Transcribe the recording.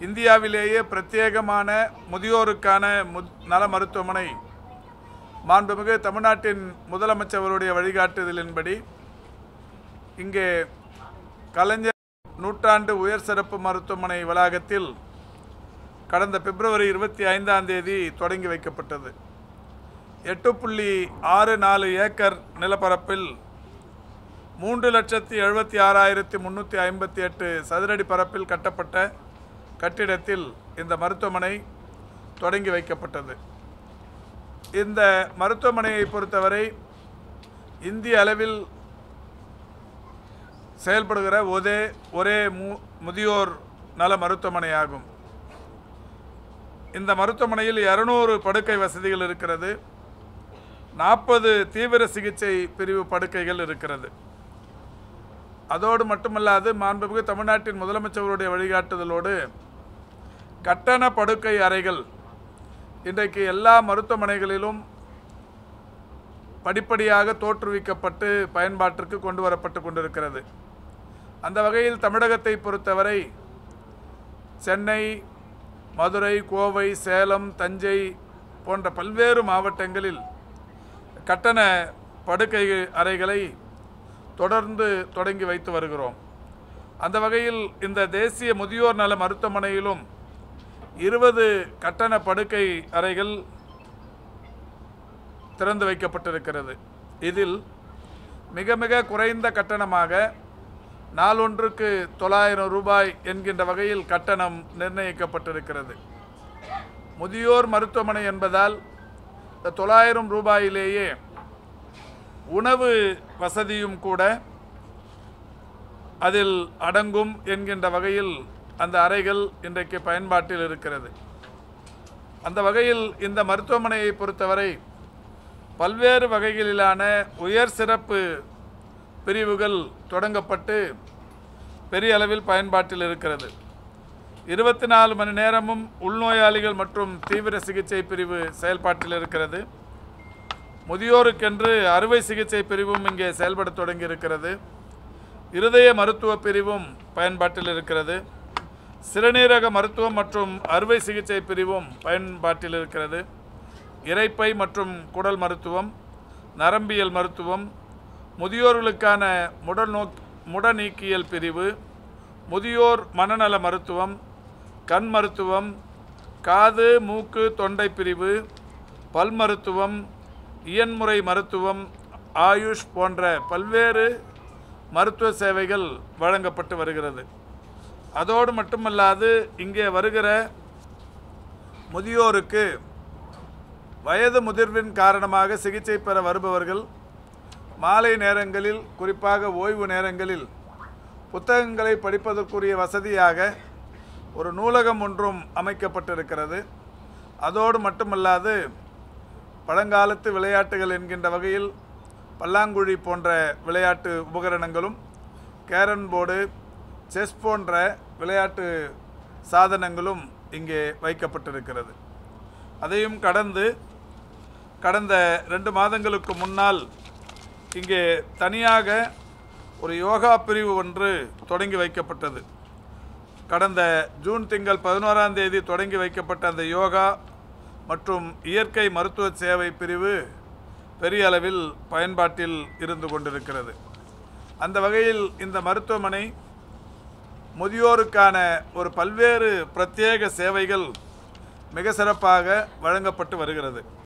இந்தியாவிலேயே பிரத்யேகமான முதியோருக்கான மு- நல மருத்துவமனை மாண்புமிகு தமிழ்நாட்டின் முதலமைச்சருடைய வழிகாட்டுதலின்படி இங்கே கலைஞர் நூற்றாண்டு உயர் சிறப்பு மருத்துவமனை வளாகத்தில் கடந்த பிப்ரவரி இருபத்தி ஐந்தாம் தேதி தொடங்கி வைக்கப்பட்டது எட்டு புள்ளி ஆறு நாலு ஏக்கர் நிலப்பரப்பில் மூன்று லட்சத்தி எழுபத்தி ஆறாயிரத்தி முந்நூற்றி ஐம்பத்தி எட்டு சதுரடி பரப்பில் கட்டப்பட்ட கட்டிடத்தில் இந்த மருத்துவமனை தொடங்கி வைக்கப்பட்டது இந்த மருத்துவமனையை பொறுத்தவரை இந்திய அளவில் செயல்படுகிற ஒரே ஒரே மு முதியோர் நல மருத்துவமனையாகும் இந்த மருத்துவமனையில் இரநூறு படுக்கை வசதிகள் இருக்கிறது நாற்பது தீவிர சிகிச்சை பிரிவு படுக்கைகள் இருக்கிறது அதோடு மட்டுமல்லாது மாண்புமிகு தமிழ்நாட்டின் முதலமைச்சருடைய வழிகாட்டுதலோடு கட்டண படுக்கை அறைகள் இன்றைக்கு எல்லா மருத்துவமனைகளிலும் படிப்படியாக தோற்றுவிக்கப்பட்டு பயன்பாட்டிற்கு கொண்டு வரப்பட்டு கொண்டிருக்கிறது அந்த வகையில் தமிழகத்தை பொறுத்தவரை சென்னை மதுரை கோவை சேலம் தஞ்சை போன்ற பல்வேறு மாவட்டங்களில் கட்டண படுக்கை அறைகளை தொடர்ந்து தொடங்கி வைத்து வருகிறோம் அந்த வகையில் இந்த தேசிய முதியோர் நல மருத்துவமனையிலும் இருபது கட்டண படுக்கை அறைகள் திறந்து வைக்கப்பட்டிருக்கிறது இதில் மிக மிக குறைந்த கட்டணமாக நாளொன்றுக்கு தொள்ளாயிரம் ரூபாய் என்கின்ற வகையில் கட்டணம் நிர்ணயிக்கப்பட்டிருக்கிறது முதியோர் மருத்துவமனை என்பதால் இந்த தொள்ளாயிரம் ரூபாயிலேயே உணவு வசதியும் கூட அதில் அடங்கும் என்கின்ற வகையில் அந்த அறைகள் இன்றைக்கு பயன்பாட்டில் இருக்கிறது அந்த வகையில் இந்த மருத்துவமனையை பொறுத்தவரை பல்வேறு வகைகளிலான உயர் சிறப்பு பிரிவுகள் தொடங்கப்பட்டு பெரிய அளவில் பயன்பாட்டில் இருக்கிறது இருபத்தி நாலு மணி நேரமும் உள்நோயாளிகள் மற்றும் தீவிர சிகிச்சை பிரிவு செயல்பாட்டில் இருக்கிறது முதியோருக்கென்று அறுவை சிகிச்சை பிரிவும் இங்கே செயல்பட தொடங்கி இருக்கிறது இருதய மருத்துவ பிரிவும் பயன்பாட்டில் இருக்கிறது சிறுநீரக மருத்துவம் மற்றும் அறுவை சிகிச்சை பிரிவும் பயன்பாட்டில் இருக்கிறது இரைப்பை மற்றும் குடல் மருத்துவம் நரம்பியல் மருத்துவம் முதியோர்களுக்கான முடல் நோக் முடநீக்கியல் பிரிவு முதியோர் மனநல மருத்துவம் கண் மருத்துவம் காது மூக்கு தொண்டை பிரிவு பல் மருத்துவம் இயன்முறை மருத்துவம் ஆயுஷ் போன்ற பல்வேறு மருத்துவ சேவைகள் வழங்கப்பட்டு வருகிறது அதோடு மட்டுமல்லாது இங்கே வருகிற முதியோருக்கு வயது முதிர்வின் காரணமாக சிகிச்சை பெற வருபவர்கள் மாலை நேரங்களில் குறிப்பாக ஓய்வு நேரங்களில் புத்தகங்களை படிப்பதற்குரிய வசதியாக ஒரு நூலகம் ஒன்றும் அமைக்கப்பட்டிருக்கிறது அதோடு மட்டுமல்லாது பழங்காலத்து விளையாட்டுகள் என்கின்ற வகையில் பல்லாங்குழி போன்ற விளையாட்டு உபகரணங்களும் கேரன் போர்டு செஸ் போன்ற விளையாட்டு சாதனங்களும் இங்கே வைக்கப்பட்டிருக்கிறது அதையும் கடந்து கடந்த ரெண்டு மாதங்களுக்கு முன்னால் இங்கே தனியாக ஒரு யோகா பிரிவு ஒன்று தொடங்கி வைக்கப்பட்டது கடந்த ஜூன் திங்கள் பதினோராம் தேதி தொடங்கி வைக்கப்பட்ட அந்த யோகா மற்றும் இயற்கை மருத்துவ சேவை பிரிவு பெரிய அளவில் பயன்பாட்டில் இருந்து கொண்டிருக்கிறது அந்த வகையில் இந்த மருத்துவமனை முதியோருக்கான ஒரு பல்வேறு பிரத்யேக சேவைகள் மிக சிறப்பாக வழங்கப்பட்டு வருகிறது